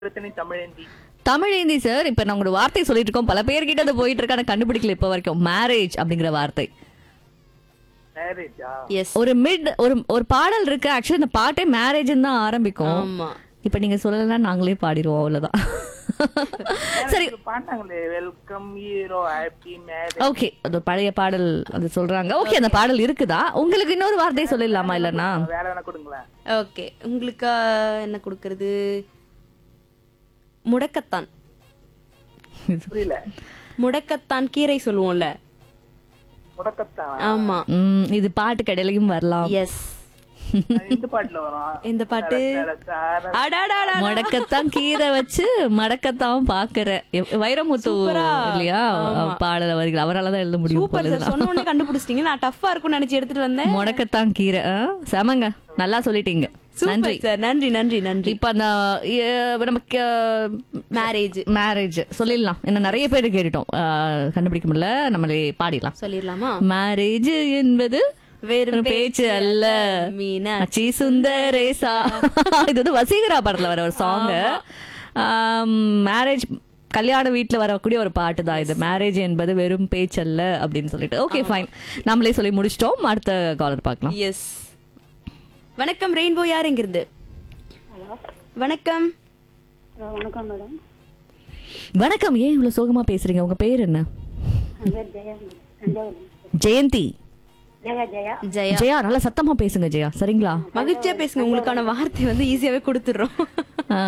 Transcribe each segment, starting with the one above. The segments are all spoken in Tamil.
பிரச்சனை தமிழேந்தி தமிழ் ஹிந்தி சார் இப்ப நான் ஒரு வார்த்தை சொல்லிட்டு இருக்கோம் பல பேர்கிட்ட அது போயிட்டு இருக்கான கண்டுபிடிக்கல இப்ப வரைக்கும் மேரேஜ் அப்படிங்கிற வார்த்தை மேரேஜா எஸ் ஒரு மிட் ஒரு ஒரு பாடல் இருக்கு ஆக்சுவலி இந்த பாட்டே மேரேஜ் தான் ஆரம்பிக்கும் ஆமா இப்ப நீங்க சொல்லலைன்னா நாங்களே பாடிடுவோம் அவ்வளவுதான் சரி பாட்டாங்களே welcome hero happy marriage okay அது பழைய பாடல் அது சொல்றாங்க ஓகே அந்த பாடல் இருக்குதா உங்களுக்கு இன்னொரு வார்த்தை சொல்லிடலாமா இல்லன்னா வேற என்ன கொடுங்களேன் ஓகே உங்களுக்கு என்ன கொடுக்கறது முடக்கத்தான் புரியல முடக்கத்தான் கீரை சொல்லுவோம்ல முடக்கத்தான் ஆமா ம், இது பாட்டு கடையிலையும் வரலாம் எஸ் இந்த பாட்டுல வரும் எந்த பாட்டு சார, சார. அடாடாடா முடக்கத்தான் கீரை வச்சு மடக்கத்தான் பாக்குற எவ்- வைரமுத்து இல்லையா பாடல வரிகள் அவரால தான் எழுத முடியும் சூப்பர் போல சார் சொன்ன உடனே கண்டுபிடிச்சிட்டீங்க நான் டஃப்பா இருக்கும்னு நினைச்சு எடுத்துட்டு வந்தேன் முடக்கத்தான் கீரை ஆ, செமங்க நல்லா சொல்லிட்டீங்க நன்றி சூப்பர் சார் நன்றி நன்றி நன்றி இப்ப அந்த எ, நமக்கு மேரேஜ் மேரேஜ் சொல்லிடலாம் என்ன நிறைய பேர் கேட்டுட்டோம் ஆ, கண்டுபிடிக்க முடியல நம்மளே பாடிடலாம் சொல்லிடலாமா மேரேஜ் என்பது வெறும் ஒரு பேச்சு அல்ல மீனா அச்சி சுந்தரேசா இது வந்து வசீகரா படத்துல வர ஒரு சாங் மேரேஜ் கல்யாண வீட்ல வரக்கூடிய ஒரு பாட்டு தான் இது மேரேஜ் என்பது வெறும் பேச்சல்ல அப்படின்னு சொல்லிட்டு ஓகே ஃபைன் நம்மளே சொல்லி முடிச்சிட்டோம் அடுத்த காலர் பார்க்கலாம் எஸ் வணக்கம் ரெயின்போ யார் எங்கிருந்து வணக்கம் வணக்கம் மேடம் வணக்கம் ஏன் இவ்வளவு சோகமா பேசுறீங்க உங்க பேர் என்ன என் பேர் ஜெயா தஞ்சாவூர் ஜெயந்தி ஜெயா ஜெயா ஜெயா ஜெயா நல்லா சத்தமா பேசுங்க ஜெயா சரிங்களா மகிழ்ச்சியா பேசுங்க உங்களுக்கான வார்த்தை வந்து ஈஸியாவே கொடுத்துடுறோம் ஆ.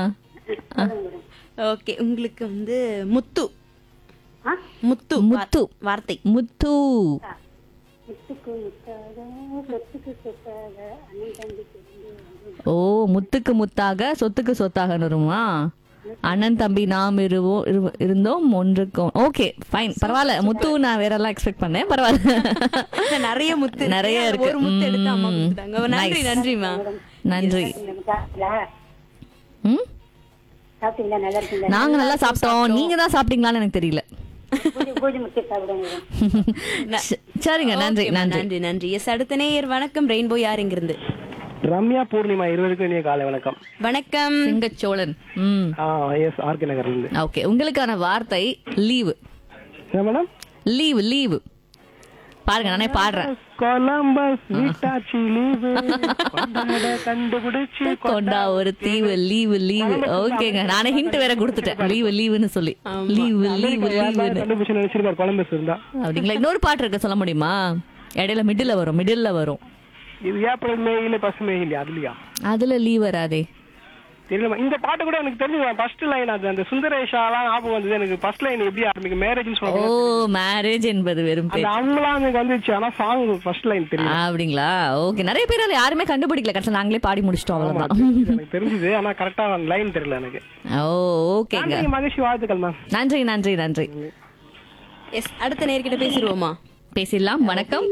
ஓகே உங்களுக்கு வந்து முத்து ஆ முத்து முத்து. வார்- வார்த்தை முத்து முத்துக்கு முத்தாக சொத்துக்கு சொத்தாக அண்ணன் தம்பிக்கு இருந்து ஓ முத்துக்கு முத்தாக சொத்துக்கு சொத்தாக வருமா அண்ணன் தம்பி நாம் இருவோம் இரு- இருந்தோம் ஒன்றுக்கும் ஓகே ஃபைன் பரவாயில்ல முத்து நான் வேற எல்லாம் எக்ஸ்பெக்ட் பண்ணேன் பரவாயில்ல நிறைய முத்து நிறைய இருக்கு. ஒரு முத்து எடுத்து அம்மா ம். கொடுத்துட்டாங்க நன்றி Nice. நன்றிமா நன்றி சாப்பிட்டீங்களா ம் சாப்பிட்டீங்களா நல்லா இருக்கீங்களா நாங்க நல்லா சாப்பிட்டோம் நீங்க தான் சாப்பிட்டீங்களான்னு எனக்கு தெரியல பூஜை பூஜை முக்கிய சாப்பிடுங்க ச- சரிங்க நன்றி ஓகேம்மா, நன்றி நன்றி நன்றி எஸ் அடுத்த நேயர் வணக்கம் ரெயின்போ யார் எங்கிருந்து ரம்யா பூர்ணிமா இருவருக்கும் இனிய காலை வணக்கம் வணக்கம் சிங்கச்சோழன் ம் ஆ எஸ் ஆர்கே நகர்ல இருந்து ஓகே உங்களுக்கான வார்த்தை லீவு என்ன மேடம் லீவு லீவு பாருங்க நானே பாடுறேன் கொலம்பஸ் விட்டாச்சி லீவு கொண்டாட கண்டுபிடிச்சு கொண்டா ஒரு தீவு லீவு லீவு ஓகேங்க நானே ஹிண்ட் வேற கொடுத்துட்டேன் லீவு லீவுன்னு சொல்லி லீவு லீவு லீவுன்னு கண்டுபிடிச்சு நினைச்சிருக்காரு கொலம்பஸ் இருந்தா அப்படிங்களா இன்னொரு பாட்டு இருக்க சொல்ல முடியுமா இடையில மிடில் வரும் மிடில்ல வரும் இது ஏப்ரல் மே இல்ல பசு மே இல்லையா அதுலயா அதுல லீவ் வராதே தெரியல இந்த பாட்டு கூட எனக்கு தெரிஞ்சு ஃபர்ஸ்ட் லைன் அது அந்த சுந்தரேஷாலாம் ஞாபகம் வந்தது எனக்கு ஃபர்ஸ்ட் லைன் எப்படி ஆரம்பிக்கும் மேரேஜ்னு ஓ சொல்லுவாங்க மேரேஜ் என்பது வெறும் அந்த பேர் அவங்களாம் எனக்கு வந்துச்சு ஆனா சாங் ஃபர்ஸ்ட் லைன் தெரியும் அப்படிங்களா ஓகே நிறைய பேர் அதுல யாருமே கண்டுபிடிக்கல கடைசியில் நாங்களே பாடி முடிச்சிட்டோம் அவ்வளவுதான் எனக்கு தெரிஞ்சது ஆனா கரெக்டா லைன் தெரியல எனக்கு ஓ ஓகேங்க நன்றி, மகிழ்ச்சி வாழ்த்துக்கள் மேம் நன்றி நன்றி நன்றி எஸ் அடுத்த நேர்கிட்ட பேசிடுவோமா பேசிடலாம் வணக்கம்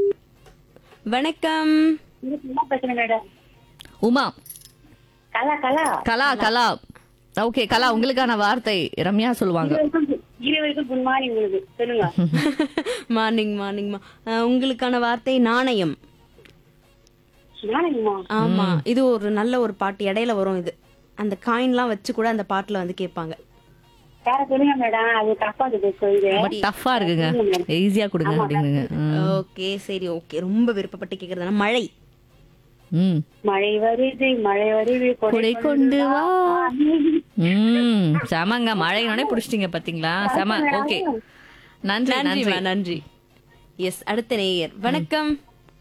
வணக்கம் என்ன பிரச்சனை மேடம் உமா கலா கலா கலா கலா ஓகே கலா உங்களுக்கான வார்த்தை ரம்யா சொல்லுவாங்க இருவருக்கும் குட் மார்னிங் உங்களுக்கு சொல்லுங்க மார்னிங் மார்னிங்மா உங்களுக்கான வார்த்தை நாணயம் நானுங்கம்மா ஆமா இது ஒரு நல்ல ஒரு பாட்டு இடையில வரும் இது அந்த காயின்லாம் வச்சு கூட அந்த பாட்டுல வந்து கேட்பாங்க வேற சொல்லுங்க மேடம் அது தப்பா இருக்குது சொல்லு ரொம்ப டஃப்பா இருக்குங்க ஈஸியா கொடுங்க அப்படிங்குங்க ம். ஓகே சரி ஓகே ரொம்ப விருப்பப்பட்டு கேக்குறதுனா மழை ம் மழை வருது மழை வருது கொடை கொண்டு வா ம் செமங்க மழையினோடனே புடிச்சிட்டீங்க பாத்தீங்களா செம ஓகே நன்றி நன்றி நன்றிமா நன்றி எஸ் அடுத்த நேயர் வணக்கம்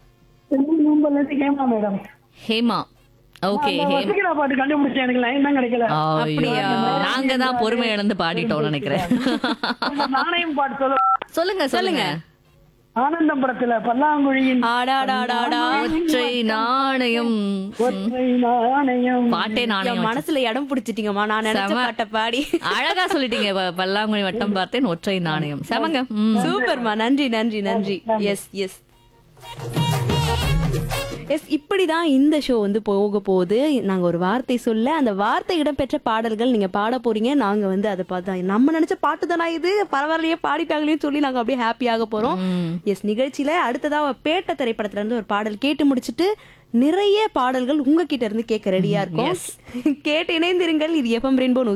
கேமா மேடம் ஹேமா ஓகே ஹேமா வசீகரா பாட்டு கண்டுபிடிச்சேன் எனக்கு லைன் தான் கிடைக்கல ஐயோ, நாங்க தான் பொறுமை இழந்து பாடிட்டோம் நினைக்கிறேன் நாணயம் பாட்டு சொல்ல சொல்லுங்க சொல்லுங்க ஆனந்தம் படத்துல பல்லாங்குழியின் ஆடாடாடாடா ஒற்றை நாணயம் ஒற்றை நாணயம் பாட்டே என் நாணயம் மனசுல இடம் பிடிச்சிட்டீங்கம்மா நான் நினைச்ச செம. பாட்டை பாடி அழகா சொல்லிட்டீங்க ப- பல்லாங்குழி வட்டம் பார்த்தேன் ஒற்றை நாணயம் செமங்க ம். சூப்பர்மா நன்றி நன்றி நன்றி எஸ் எஸ் எஸ் இப்படிதான் இந்த ஷோ வந்து போக போகுது நாங்க ஒரு வார்த்தை சொல்ல அந்த வார்த்தை இடம்பெற்ற பாடல்கள் நீங்க பாட போறீங்க நாங்க வந்து அதை பார்த்தா நம்ம நினைச்ச பாட்டு தானா இது பரவாயில்லையே பாடிட்டாங்களேன்னு சொல்லி நாங்க அப்படியே ஹாப்பியாக போறோம் எஸ் நிகழ்ச்சியில அடுத்ததா பேட்ட திரைப்படத்துல இருந்து ஒரு பாடல் கேட்டு முடிச்சிட்டு நிறைய பாடல்கள் உங்ககிட்ட இருந்து கேட்க ரெடியா இருக்கும் கேட்டு இணைந்திருங்கள் இது எஃப்எம் ரெயின்போ